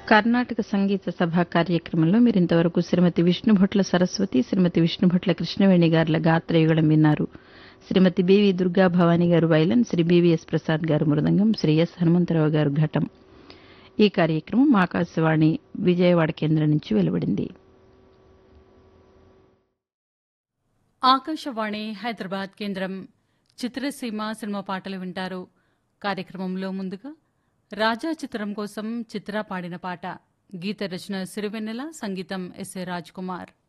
కర్ణాటక సంగీత సభ కార్యక్రమంలో మీరు ఇంతవరకు శ్రీమతి విష్ణుభట్ల సరస్వతి శ్రీమతి విష్ణుభట్ల కృష్ణవేణి గారుల గాత్రయుగళం విన్నారు శ్రీమతి బివి దుర్గా భవానీ గారు వైలన్ శ్రీ బివిఎస్ ప్రసాద్ గారు మృదంగం శ్రీ ఎస్ హనుమంతరావు గారు ఘటం ఈ కార్యక్రమం ఆకాశవాణి విజయవాడ కేంద్రం నుంచి వెలువడింది ఆకాశవాణి హైదరాబాద్ కేంద్రం చిత్రసీమ సినిమా పాటలు వింటారు కార్యక్రమంలో ముందుగా రాజా చిత్రం కోసం చిత్ర పాడిన పాట గీత రచన సిరివెన్నెల సంగీతం ఎస్ఏ రాజ్ కుమార్